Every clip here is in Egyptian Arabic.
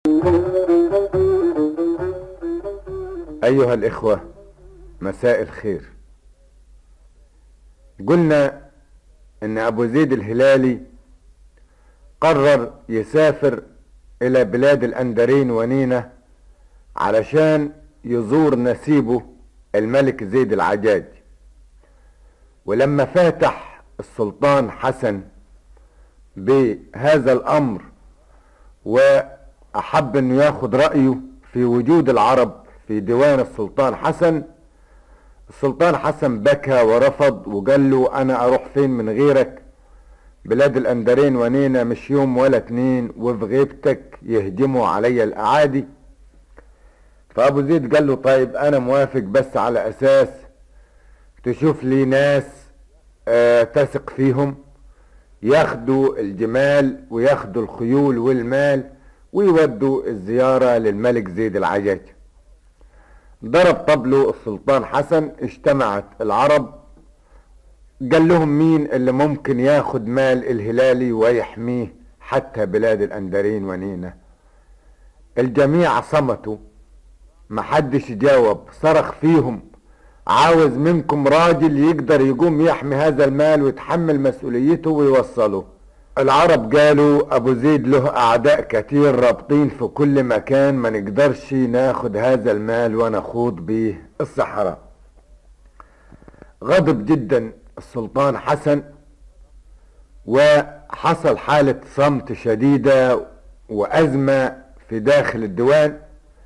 أيها الإخوة مساء الخير قلنا إن أبو زيد الهلالي قرر يسافر إلى بلاد الأندرين ونينة علشان يزور نسيبه الملك زيد العجاج ولما فاتح السلطان حسن بهذا الأمر وأحب أنه ياخد رأيه في وجود العرب في ديوان السلطان حسن السلطان حسن بكى ورفض وقال له انا اروح فين من غيرك بلاد الاندرين ونينا مش يوم ولا اتنين وفي غيبتك يهجموا علي الاعادي فابو زيد قال له طيب انا موافق بس على اساس تشوف لي ناس آه تثق فيهم ياخدوا الجمال وياخدوا الخيول والمال ويودوا الزيارة للملك زيد العجاج ضرب طبله السلطان حسن اجتمعت العرب قال لهم مين اللي ممكن ياخد مال الهلالي ويحميه حتى بلاد الاندرين ونينا الجميع صمتوا محدش جاوب صرخ فيهم عاوز منكم راجل يقدر يقوم يحمي هذا المال ويتحمل مسؤوليته ويوصله العرب قالوا ابو زيد له اعداء كتير رابطين في كل مكان ما نقدرش ناخد هذا المال ونخوض به الصحراء غضب جدا السلطان حسن وحصل حالة صمت شديدة وأزمة في داخل الديوان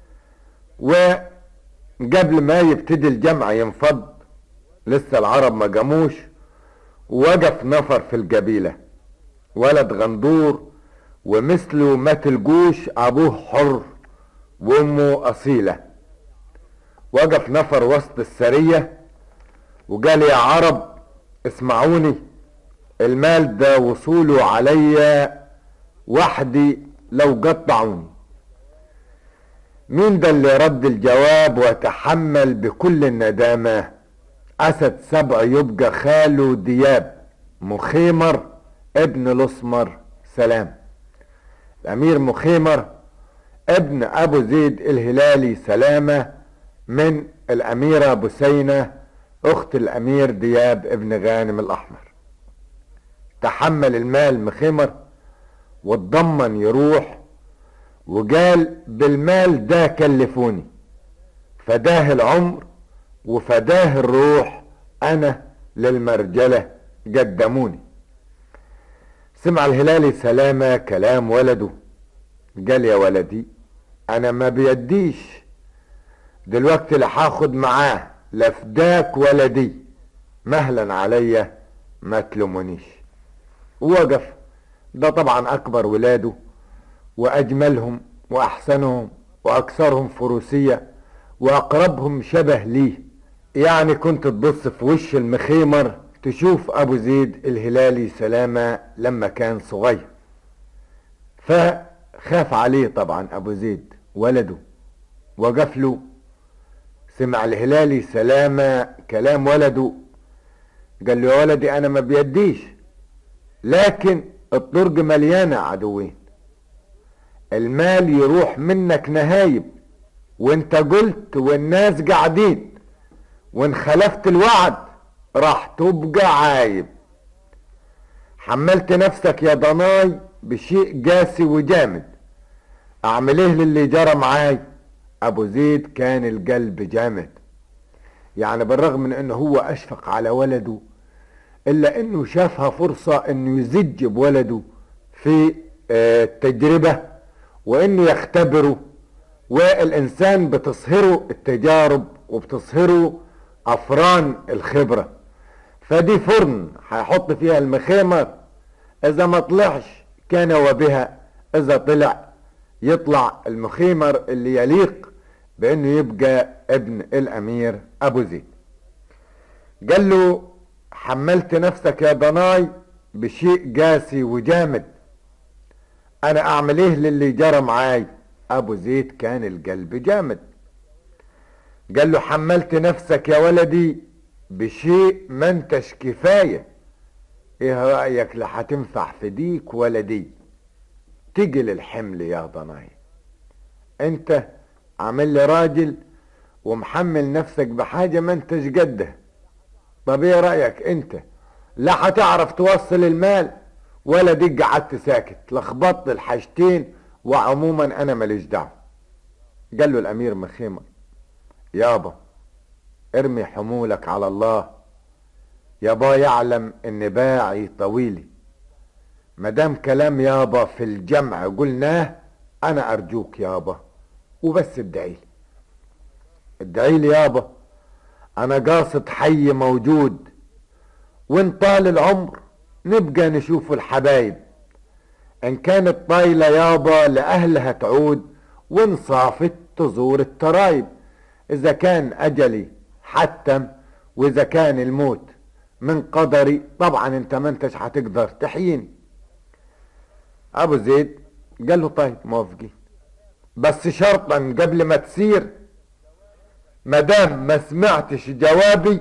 وقبل ما يبتدي الجمع ينفض لسه العرب ما قاموش وقف نفر في القبيله ولد غندور ومثله ما تلقوش ابوه حر وامه اصيلة وقف نفر وسط السرية وقال يا عرب اسمعوني المال ده وصوله عليا وحدي لو قطعوني مين ده اللي رد الجواب وتحمل بكل الندامة اسد سبع يبقى خاله دياب مخيمر ابن الاسمر سلام الامير مخيمر ابن ابو زيد الهلالي سلامة من الاميرة بسينة اخت الامير دياب ابن غانم الاحمر تحمل المال مخيمر واتضمن يروح وقال بالمال ده كلفوني فداه العمر وفداه الروح انا للمرجلة قدموني سمع الهلالي سلامة كلام ولده قال يا ولدي انا ما بيديش دلوقتي لا هاخد معاه لا فداك ولا دي مهلا عليا ما تلومونيش ووقف ده طبعا اكبر ولاده واجملهم واحسنهم واكثرهم فروسية واقربهم شبه ليه يعني كنت تبص في وش المخيمر تشوف ابو زيد الهلالي سلامة لما كان صغير فخاف عليه طبعا ابو زيد ولده وقف له سمع الهلالي سلامة كلام ولده قال له يا ولدي انا ما بيديش لكن الطرق مليانة عدوين المال يروح منك نهايب وانت قلت والناس قاعدين وان خلفت الوعد راح تبقى عايب حملت نفسك يا ضناي بشيء قاسي وجامد اعمل ايه للي جرى معاي ابو زيد كان القلب جامد يعني بالرغم من انه هو اشفق على ولده الا انه شافها فرصة انه يزج بولده في التجربة وانه يختبره والانسان بتصهره التجارب وبتصهره افران الخبرة فدي فرن هيحط فيها المخيمر اذا ما طلعش كان وبها اذا طلع يطلع المخيمر اللي يليق بانه يبقى ابن الامير ابو زيد قال له حملت نفسك يا ضناي بشيء قاسي وجامد انا اعمل ايه للي جرى معاي ابو زيد كان القلب جامد قال له حملت نفسك يا ولدي بشيء ما انتش كفاية ايه رأيك لا هتنفع في ديك ولا دي تجي للحمل يا ضناي انت عامل لي راجل ومحمل نفسك بحاجة ما انتش قدها طب ايه رأيك انت لا هتعرف توصل المال ولا دي قعدت ساكت لخبطت الحاجتين وعموما انا ماليش دعوه قال له الامير مخيمر يابا ارمي حمولك على الله يابا يعلم ان باعي طويلي مدام كلام يابا في الجمع قلناه انا ارجوك يابا وبس ادعيلي ادعيلي يابا انا قاصد حي موجود وان طال العمر نبقى نشوف الحبايب ان كانت طايلة يابا لأهلها تعود وان صافت تزور الترايب اذا كان اجلي حتم واذا كان الموت من قدري طبعا انت ما انتش هتقدر تحييني ابو زيد قال له طيب موافقين بس شرطا قبل ما تسير مدام ما سمعتش جوابي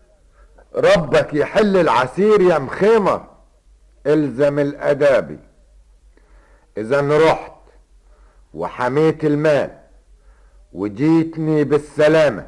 ربك يحل العسير يا مخيمر الزم الادابي اذا رحت وحميت المال وجيتني بالسلامة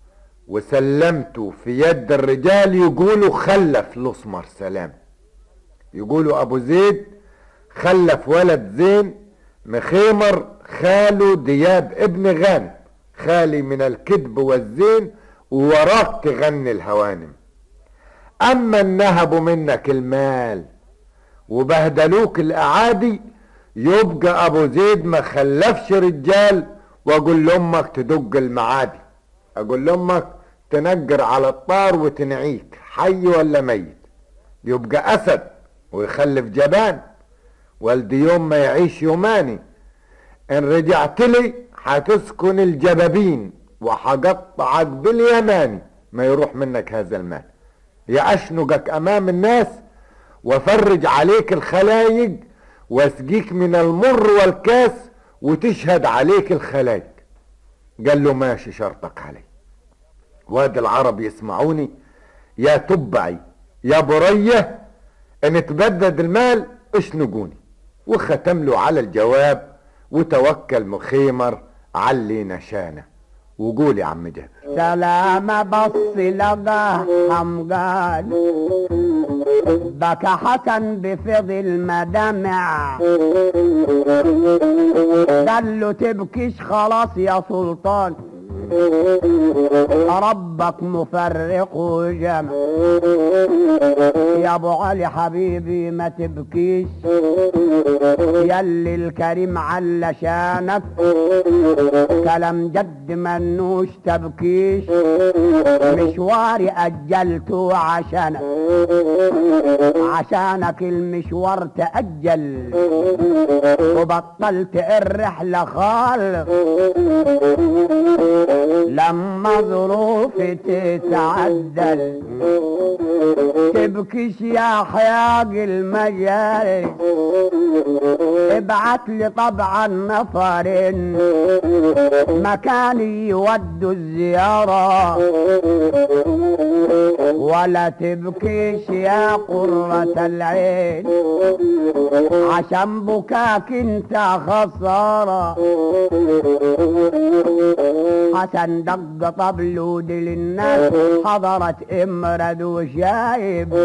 وسلمته في يد الرجال يقولوا خلف الاسمر سلام يقولوا ابو زيد خلف ولد زين مخيمر خاله دياب ابن غانم خالي من الكذب والزين ووراك تغني الهوانم اما النهبوا منك المال وبهدلوك الاعادي يبقى ابو زيد ما خلفش رجال واقول لامك تدق المعادي اقول لامك تنجر على الطار وتنعيك حي ولا ميت يبقى اسد ويخلف جبان والدي يوم ما يعيش يوماني ان رجعت لي هتسكن الجبابين وحقطعك باليماني ما يروح منك هذا المال يا اشنقك امام الناس وافرج عليك الخلايق واسقيك من المر والكاس وتشهد عليك الخلايق قال له ماشي شرطك علي وادي العرب يسمعوني يا تبعي يا بريه ان تبدد المال اشنقوني وختم له على الجواب وتوكل مخيمر علي نشانه وقول يا عم جابر سلام بص لقى حمقان بكى حسن بفض المدمع قال له تبكيش خلاص يا سلطان ربك مفرق وجمع يا ابو علي حبيبي ما تبكيش يلي الكريم على شانك كلام جد منوش تبكيش مشواري اجلته عشانك عشانك المشوار تأجل وبطلت الرحلة خالص لما ظروفي تتعدل تبكيش يا حياق المجال ابعت لي طبعا نفرين مكان يودوا الزيارة ولا تبكيش يا قرة العين عشان بكاك انت خسارة حسن دق طبلود للناس حضرت امرد وشايب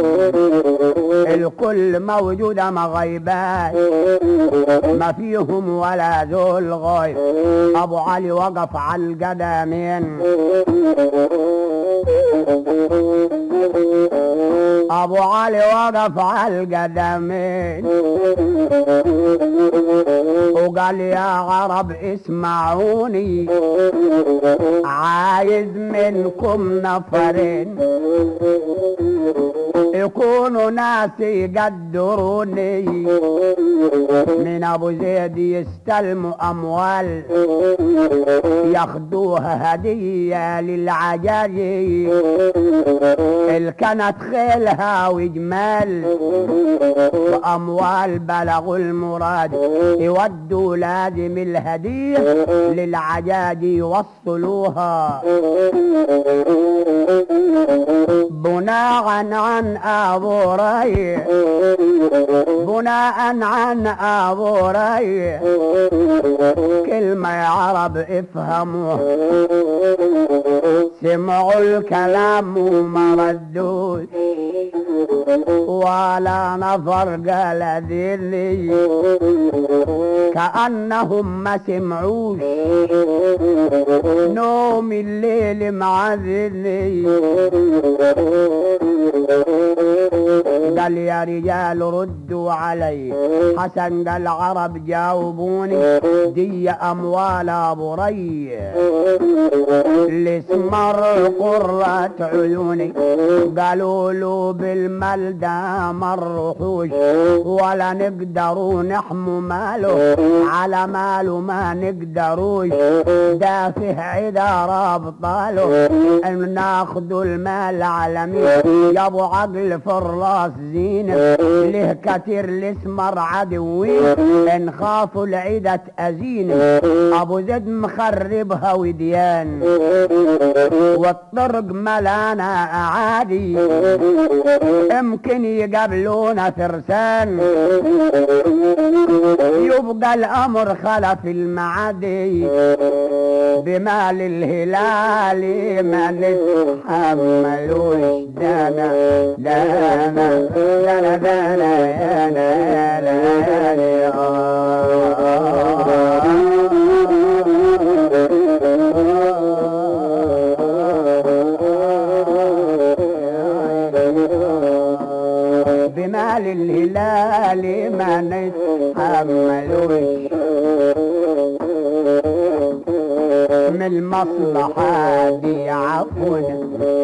الكل موجودة ما غيبات ما فيهم ولا ذو الغيب ابو علي وقف على القدمين ابو علي وقف على القدمين وقال يا عرب اسمعوني عايز منكم نفرين يكونوا ناس يقدروني من ابو زيد يستلموا اموال ياخدوها هدية للعجاجي اللي كانت خيلها وجمال واموال بلغوا المراد يودوا لازم الهدية للعجاج يوصلوها بناء عن عن ابو ري بناء عن ابو ري كلمة يا عرب افهموا سمعوا الكلام وما ردوش ولا نفر قال ذلي كأنهم ما سمعوش نوم الليل معذني قال يا رجال ردوا علي حسن قال عرب جاوبوني دي اموال ابو ري الاسمر قرة عيوني قالوا له بالمال ده مرحوش ولا نقدروا نحموا ماله على ماله ما نقدروش ده فيه عدارة بطاله ان ناخدوا المال على مين يا ابو عقل في الراس زينة ليه كتير الاسمر عدوين ان خافوا العيدة تأذين ابو زيد مخربها وديان والطرق ملانة اعادي يمكن يقابلونا فرسان يبقى الامر خلف المعادي بمال الهلال ما نتحملوش دانا دانا دانا دانا يانا يانا بمال الهلال ما نتحملوش من المصلحة دي عفونا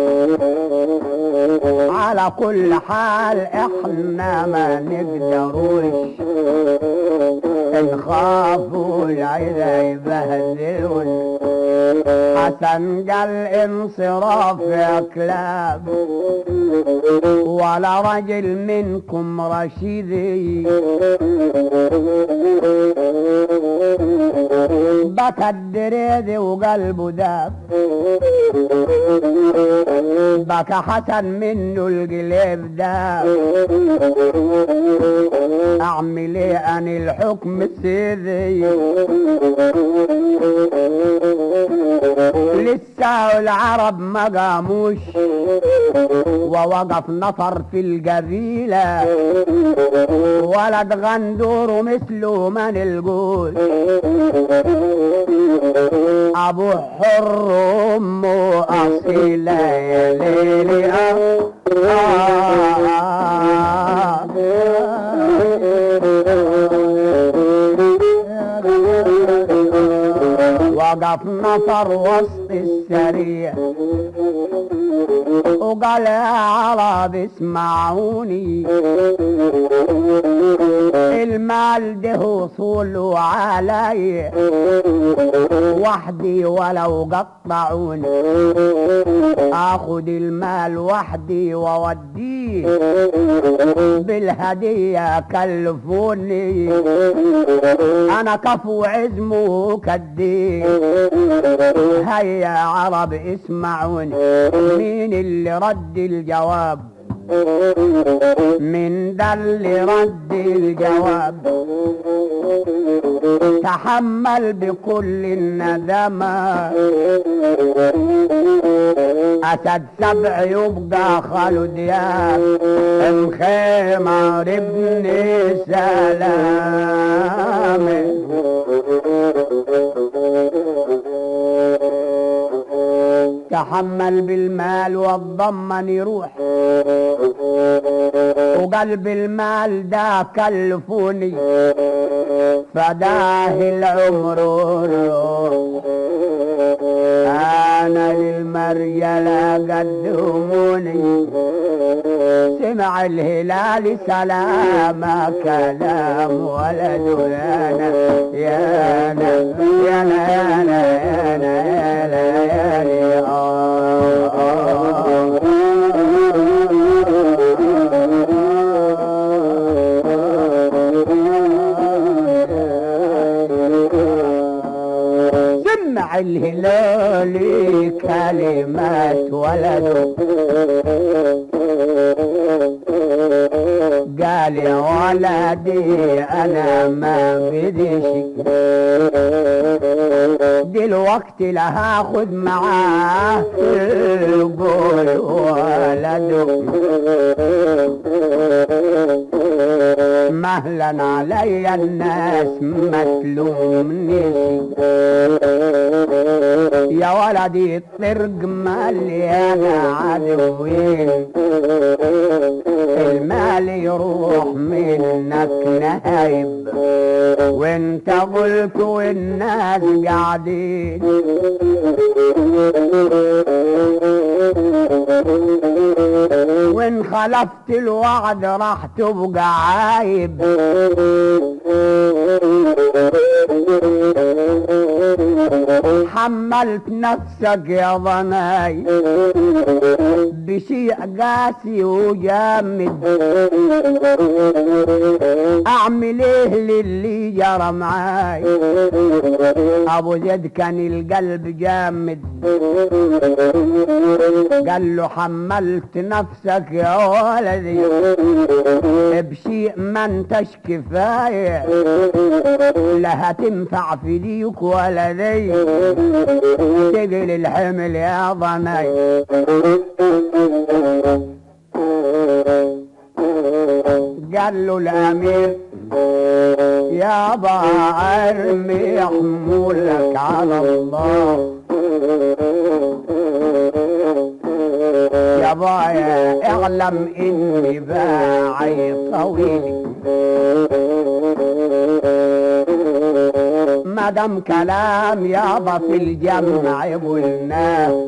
على كل حال احنا ما نقدروش نخافوا العيلة يبهدلون حسن قال انصراف يا كلاب ولا رجل منكم رشيدي بكى الدريد وقلبه داب بكى حسن منه القلب داب اعمل ايه ان الحكم سيدي لسه العرب ما قاموش ووقف نفر في القبيلة ولد غندور مثله ما نلقوش ابو حر امه اصيلة يا ليلي آه وقف نفر وسط السريع وقال يا عرب اسمعوني المال ده وصوله علي وحدي ولو قطعوني اخد المال وحدي واوديه بالهدية كلفوني انا كفو عزمه كديه هيا عرب اسمعوني مين اللي رد الجواب من ده اللي رد الجواب تحمل بكل الندمة أسد سبع يبقى خالو دياب مخيمر ابن سلام تحمل بالمال والضمن يروح وقلب المال ده كلفوني فداه العمر الروح انا للمرجلة قدموني سمع الهلال سلام كلام ولد يانا يانا يانا يانا يانا يانا يانا آه سمع الهلال كلمات ولده قال يا ولدي انا ما بديش دلوقتي لا هاخد معاه القول ولده مهلا علي الناس ما تلومنيش يا ولدي الطرق مليانة عدوين المال يروح منك نايب وانت قلت والناس قاعدين وان خلفت الوعد راح تبقى عايب حملت نفسك يا ضناي بشيء قاسي وجامد اعمل ايه للي جرى معاي ابو زيد كان القلب جامد قال له حملت نفسك يا ولدي بشيء ما انتش كفايه لا هتنفع في ليك ولا دي تقل الحمل يا ضناي قال له الامير يابا ارمي حمولك على الله يا بايا اعلم اني باعي طويل ما دام كلام يابا في الجمع قلناه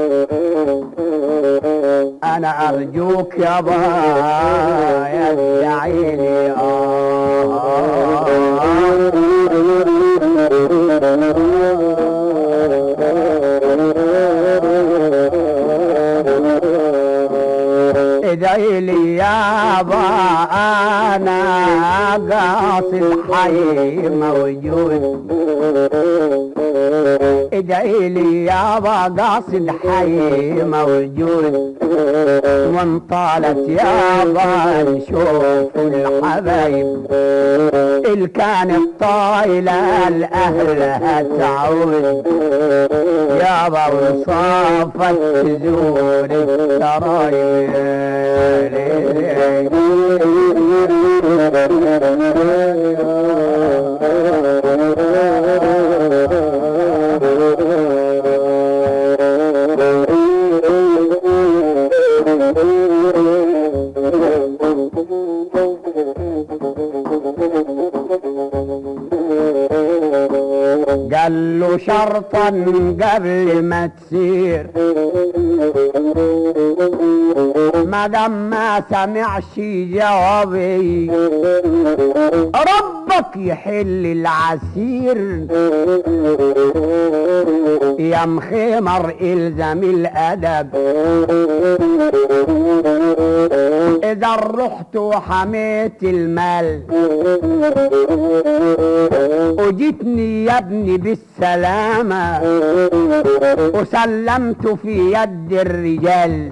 انا ارجوك يابا يا ادعيلي ادعي لي يابا انا قاصد حي موجود ادعي لي يابا قاصد حي موجود وان طالت يابا نشوف الحبايب ال كانت طايلة لأهلها تعود يابا وصافت تزور قال له شرطا قبل ما تسير ما دام ما سمعش جوابي ربك يحل العسير يا مخمر الزم الادب اذا رحت وحميت المال وجيتني يا ابني بالسلامة وسلمت في يد الرجال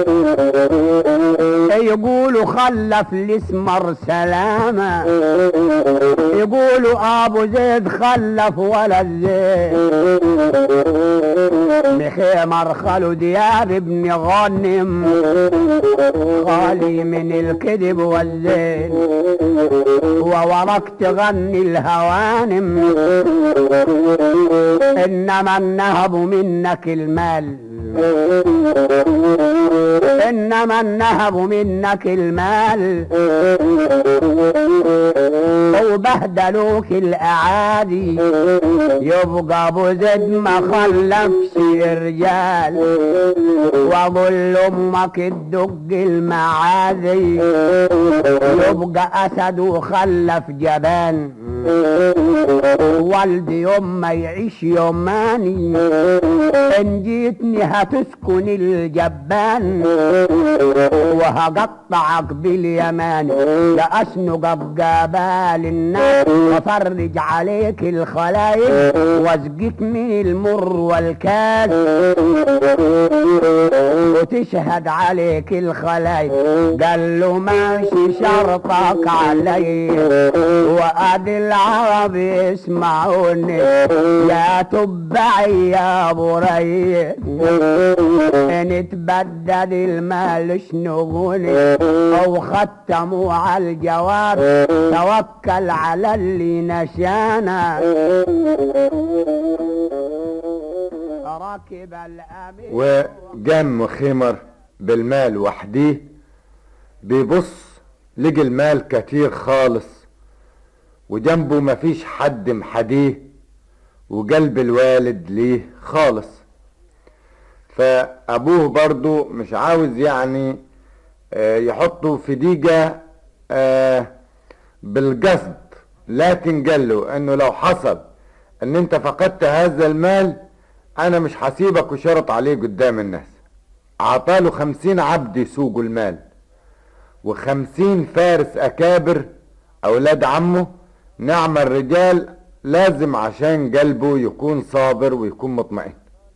يقولوا خلف الاسمر سلامة يقولوا ابو زيد خلف ولد زيد مخيمر خلو دياب ابن غنم خالي من الكذب والزين ووراك تغني الهوانم انما النهب منك المال انما النهب منك المال وبهدلوك الاعادي يبقى ابو زيد ما خلفش رجال واقول امك تدق المعاذي يبقى اسد وخلف جبان والدي يوم ما يعيش يوماني ان جيتني هتسكن الجبان وهقطعك باليماني لأشنق بجبال الناس وافرج عليك الخلايق واسقيك من المر والكاس وتشهد عليك الخلايق قال له ماشي شرطك علي وادي العرب يسمعوني يا تبعي يا ابو ري ان تبدد المال شنغوني او ختموا على الجواب توكل على اللي نشانا راكب الامير وجم خمر بالمال وحديه بيبص لقي المال كتير خالص وجنبه مفيش حد محديه وقلب الوالد ليه خالص فابوه برضو مش عاوز يعني آه، يحطه في ديجة آه، بالقصد لكن قال له انه لو حصل ان انت فقدت هذا المال انا مش هسيبك وشرط عليه قدام الناس عطاله خمسين عبد يسوقوا المال وخمسين فارس اكابر اولاد عمه نعم الرجال لازم عشان قلبه يكون صابر ويكون مطمئن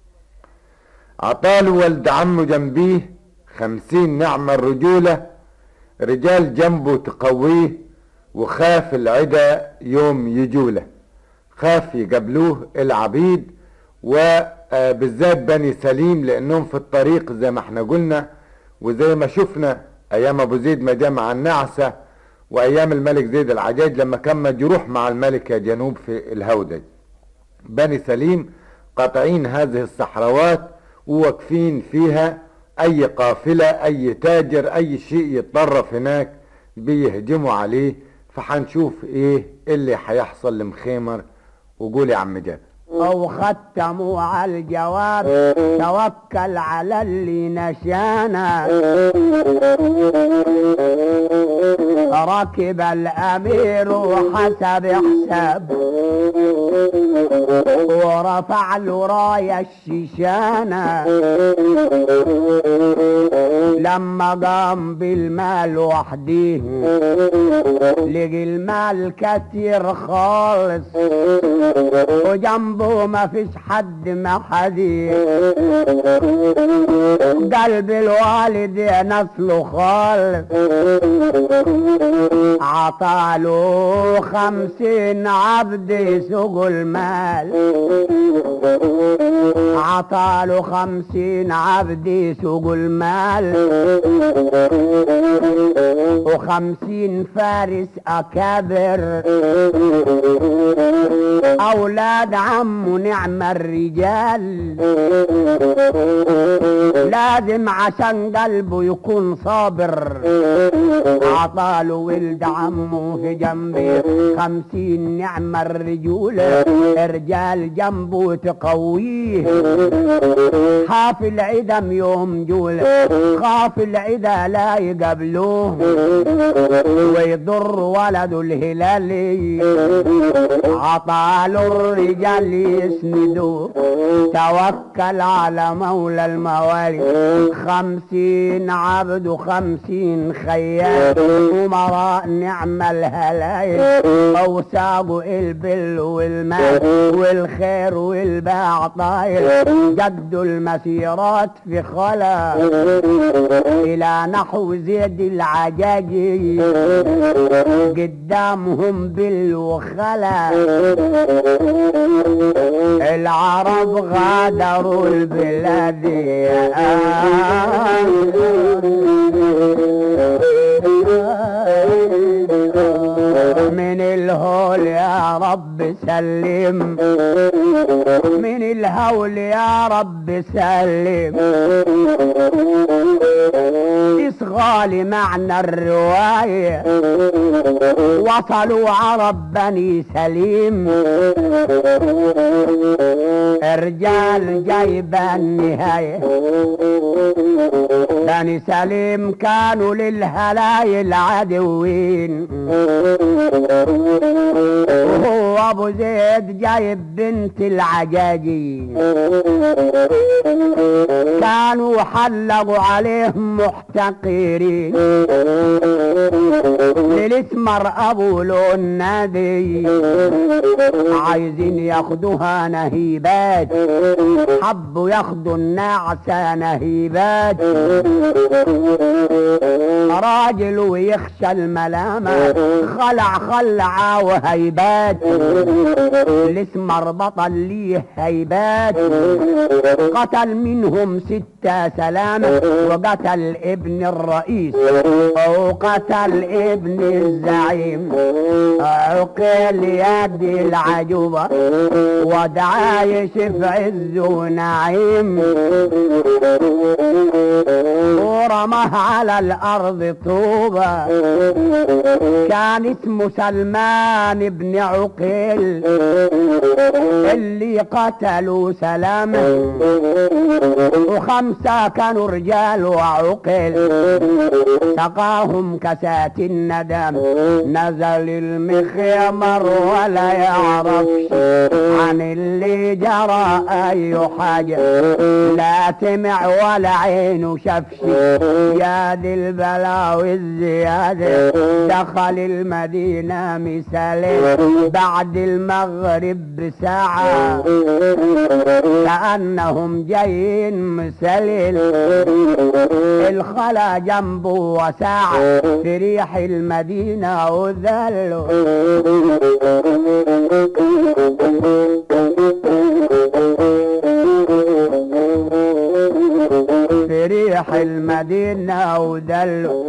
عطاله ولد عمه جنبيه خمسين نعم الرجولة رجال جنبه تقويه وخاف العدا يوم يجوله خاف يقابلوه العبيد وبالذات بني سليم لانهم في الطريق زي ما احنا قلنا وزي ما شفنا ايام ابو زيد ما جاء مع النعسة وايام الملك زيد العجاج لما كان مجروح مع الملكة جنوب في الهودج بني سليم قاطعين هذه الصحراوات وواقفين فيها اي قافلة اي تاجر اي شيء يتطرف هناك بيهجموا عليه فحنشوف ايه اللي هيحصل لمخيمر وقول يا عم جابر او ختموا على الجواب توكل على اللي نشانا ركب الامير وحسب حساب ورفع له راية الشيشانة لما قام بالمال وحديه لقي المال كتير خالص وجنبه ما فيش حد ما حدي قلب الوالد نسله خالص عطاله خمسين عبد يسوق المال عطاله خمسين عبد يسوق المال وخمسين فارس أكابر أولاد عمه نعم الرجال لازم عشان قلبه يكون صابر عطاله ولد عمه في جنبه خمسين نعم الرجولة رجال جنبه تقويه خاف العدم يوم جولة خاف العدا لا يقبلوه ويضر ولده الهلالي عطاله الرجال يسندوه توكل على مولى الموالي خمسين عبد وخمسين خيال أمراء نعم الهلايل أو ساقوا البل والمال والخير والباع طاير جدوا المسيرات في خلا إلى نحو زيد العجاجي قدامهم بل وخلا العرب غادروا البلاد من الهول يا رب سلم من الهول يا رب سلم اصغى معنى الرواية وصلوا عرب بني سليم رجال جايبة النهاية بني سليم كانوا للهلايل عدوين وهو ابو زيد جايب بنت العجاجين كانوا حلقوا عليهم محتقرين للاسمر ابو لون نادي عايزين ياخدوها نهيبات حبوا ياخدوا النعسة نهيبات راجل ويخشى الملامة خلع خلع وهيبات الاسمر بطل ليه هيبات قتل منهم ستة سلامة وقتل ابن الرئيس وقتل ابن الزعيم عقل يد العجوبة ودعايش في عز ونعيم ورماه على الارض طوبة كان اسمه سلمان بن عقيل اللي قتلوا سلامة وخمسة كانوا رجال وعقل سقاهم كاسات الندم نزل المخيمر ولا يعرفش عن اللي جرى اي حاجة لا سمع ولا عينه شافش يا دي البلاوي الزيادة دخل المدينة مثالي بعد المغرب بساعة كأنهم جايين مسلل الخلا جنبه وساعة في ريح المدينة وذلوا في ريح المدينة ودلوا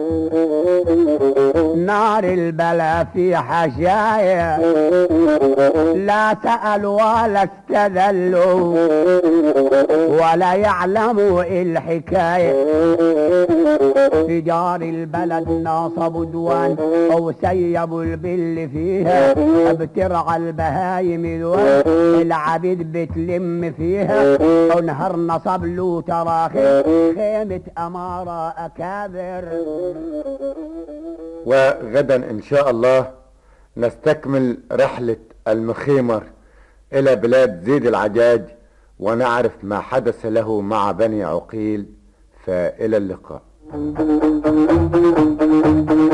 نار البلا في حشايا لا سألوا ولا استدلوا ولا يعلموا الحكاية في جار البلد ناصبوا دوان او سيبوا البل فيها بترعى البهايم الوان العبيد بتلم فيها ونهر نصب له تراخي خيمة امارة اكابر وغدا ان شاء الله نستكمل رحلة المخيمر الى بلاد زيد العجاج ونعرف ما حدث له مع بني عقيل فالى اللقاء